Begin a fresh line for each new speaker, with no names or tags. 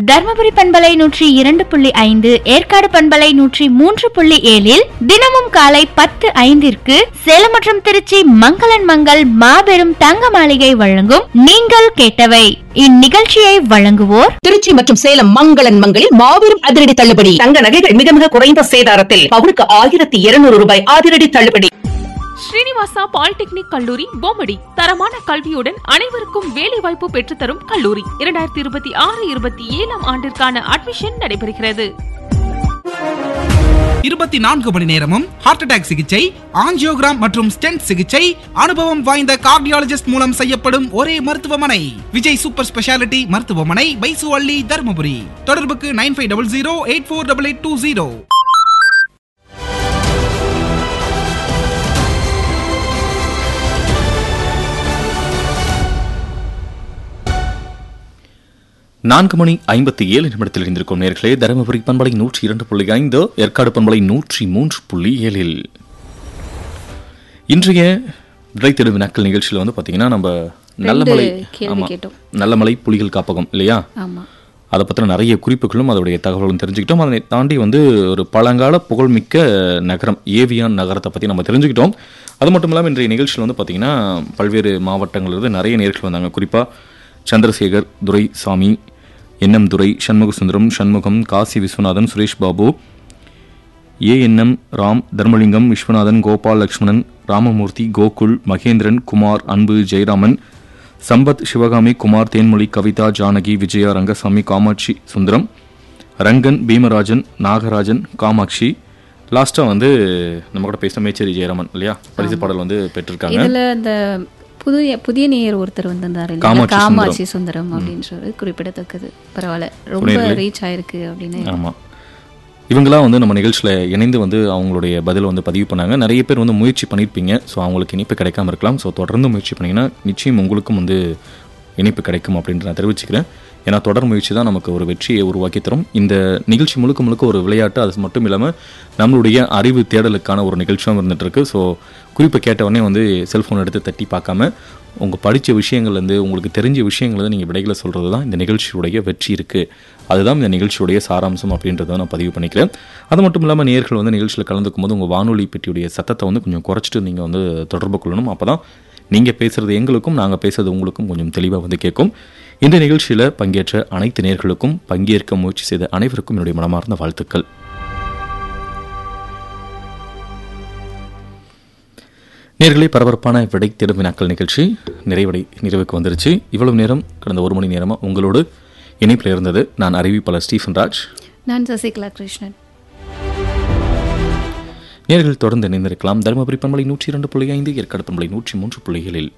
தர்மபுரி பண்பலை நூற்றி இரண்டு புள்ளி ஐந்து ஏற்காடு பண்பலை நூற்றி மூன்று புள்ளி ஏழில் தினமும் காலை பத்து ஐந்திற்கு சேலம் மற்றும் திருச்சி மங்களன் மங்கள் மாபெரும் தங்க மாளிகை வழங்கும் நீங்கள் கேட்டவை இந்நிகழ்ச்சியை வழங்குவோர்
திருச்சி மற்றும் சேலம் மங்களன் மங்களில் மாபெரும் அதிரடி தள்ளுபடி தங்க நகைகள் மிக மிக குறைந்த சேதாரத்தில் பவுனுக்கு ஆயிரத்தி இருநூறு ரூபாய் அதிரடி தள்ளுபடி
ஸ்ரீனிவாசா பாலிடெக்னிக் கல்லூரி பொம்மடி தரமான கல்வியுடன் அனைவருக்கும் வேலைவாய்ப்பு பெற்றுத்தரும் கல்லூரி இரண்டாயிரத்தி இருபத்தி ஆறு இருபத்தி ஏழாம் ஆண்டிற்கான அட்மிஷன் நடைபெறுகிறது
இருபத்தி நான்கு மணி நேரமும் ஹார்ட் அட்டாக் சிகிச்சை ஆஞ்சியோகிராம் மற்றும் ஸ்டென்ட் சிகிச்சை அனுபவம் வாய்ந்த கார்டியாலஜிஸ்ட் மூலம் செய்யப்படும் ஒரே மருத்துவமனை விஜய் சூப்பர் ஸ்பெஷாலிட்டி மருத்துவமனை பைசுவள்ளி தருமபுரி தொடர்புக்கு nine five double zero eight four double eight two zero
நான்கு மணி ஐம்பத்தி ஏழு நிமிடத்தில் இருந்திருக்கும் நேர்களே தருமபுரி பண்பலை நூற்றி இரண்டு புள்ளி ஐந்து ஏற்காடு பண்பலை நூற்றி மூன்று புள்ளி ஏழில் இன்றைய விடை தேடும் வினாக்கள் நிகழ்ச்சியில் வந்து பார்த்தீங்கன்னா நம்ம நல்லமலை
கேள்வி
ஆமா
கேட்டோம்.
நல்லமலை புலிகள் காப்பகம் இல்லையா
ஆமா
அதை பற்றின நிறைய குறிப்புகளும் அதோடைய தகவல்களும் தெரிஞ்சுக்கிட்டோம் அதனை தாண்டி வந்து ஒரு பழங்கால புகழ்மிக்க நகரம் ஏவியான் நகரத்தை பற்றி நம்ம தெரிஞ்சுக்கிட்டோம் அது மட்டும் இல்லாமல் இன்றைய நிகழ்ச்சியில் வந்து பார்த்திங்கன்னா பல்வேறு மாவட்டங்களிலிருந்து நிறைய நேர்கள் வந்தாங்க குறிப்பாக சந்திரசேகர் துரைசாமி என்எம் துரை சண்முக சுந்தரம் சண்முகம் காசி விஸ்வநாதன் சுரேஷ் பாபு ஏஎன்எம் ராம் தர்மலிங்கம் விஸ்வநாதன் கோபால் லக்ஷ்மணன் ராமமூர்த்தி கோகுல் மகேந்திரன் குமார் அன்பு ஜெயராமன் சம்பத் சிவகாமி குமார் தேன்மொழி கவிதா ஜானகி விஜயா ரங்கசாமி காமாட்சி சுந்தரம் ரங்கன் பீமராஜன் நாகராஜன் காமாட்சி லாஸ்டா வந்து நம்ம கூட பேசின மேச்சேரி ஜெயராமன் இல்லையா பரிசு பாடல் வந்து பெற்றிருக்காங்க
இதுல இந்த புதிய புதிய நேயர் ஒருத்தர் வந்திருந்தாரு இல்லையா?
காமாட்சி
காமாட்சி சுந்தரம் அப்படின்றது குறிப்பிடத்தக்கது பரவாயில்ல ரொம்ப
புரியல.
ரீச் ஆயிருக்கு அப்படின்னு
ஆமாம் இவங்களாம் வந்து நம்ம நிகழ்ச்சியில் இணைந்து வந்து அவங்களுடைய பதில் வந்து பதிவு பண்ணாங்க நிறைய பேர் வந்து முயற்சி பண்ணியிருப்பீங்க ஸோ அவங்களுக்கு இனிப்பு கிடைக்காம இருக்கலாம் ஸோ தொடர்ந்து முயற்சி பண்ணிங்கன்னா நிச்சயம் உங்களுக்கும் வந்து இனிப்பு கிடைக்கும் அப்படின்ட்டு நான் தெரிவிச்சுக்கிறேன் ஏன்னா தொடர் முயற்சி தான் நமக்கு ஒரு வெற்றியை உருவாக்கி தரும் இந்த நிகழ்ச்சி முழுக்க முழுக்க ஒரு விளையாட்டு அது மட்டும் இல்லாமல் நம்மளுடைய அறிவு தேடலுக்கான ஒரு நிகழ்ச்சியும் இருந்துட்டு இருக்கு ஸோ குறிப்பை கேட்ட உடனே வந்து செல்ஃபோன் எடுத்து தட்டி பார்க்காம உங்கள் படித்த விஷயங்கள்லேருந்து உங்களுக்கு தெரிஞ்ச விஷயங்கள்லேருந்து நீங்கள் விடைகளை சொல்கிறது தான் இந்த நிகழ்ச்சியுடைய வெற்றி இருக்குது அதுதான் இந்த நிகழ்ச்சியுடைய சாராம்சம் அப்படின்றத நான் பதிவு பண்ணிக்கிறேன் அது மட்டும் இல்லாமல் நேர்கள் வந்து நிகழ்ச்சியில் கலந்துக்கும் போது உங்கள் வானொலி பெட்டியுடைய சத்தத்தை வந்து கொஞ்சம் குறைச்சிட்டு நீங்கள் வந்து தொடர்பு கொள்ளணும் அப்போ தான் நீங்கள் பேசுகிறது எங்களுக்கும் நாங்கள் பேசுறது உங்களுக்கும் கொஞ்சம் தெளிவாக வந்து கேட்கும் இந்த நிகழ்ச்சியில் பங்கேற்ற அனைத்து நேர்களுக்கும் பங்கேற்க முயற்சி செய்த அனைவருக்கும் என்னுடைய மனமார்ந்த வாழ்த்துக்கள் நேர்களே பரபரப்பான விடை தேடும் வினாக்கள் நிகழ்ச்சி நிறைவடை நிறைவுக்கு வந்துருச்சு இவ்வளவு நேரம் கடந்த ஒரு மணி நேரமாக உங்களோடு இணைப்பில் இருந்தது நான் அறிவிப்பாளர் ஸ்டீஃபன் ராஜ்
நான் சசிகலா கிருஷ்ணன்
நேர்கள் தொடர்ந்து இணைந்திருக்கலாம் தருமபுரி பண்பலை நூற்றி இரண்டு புள்ளி ஐந்து ஏற்காடு பண்பலை நூற்றி மூன்று புள்ளிகளில்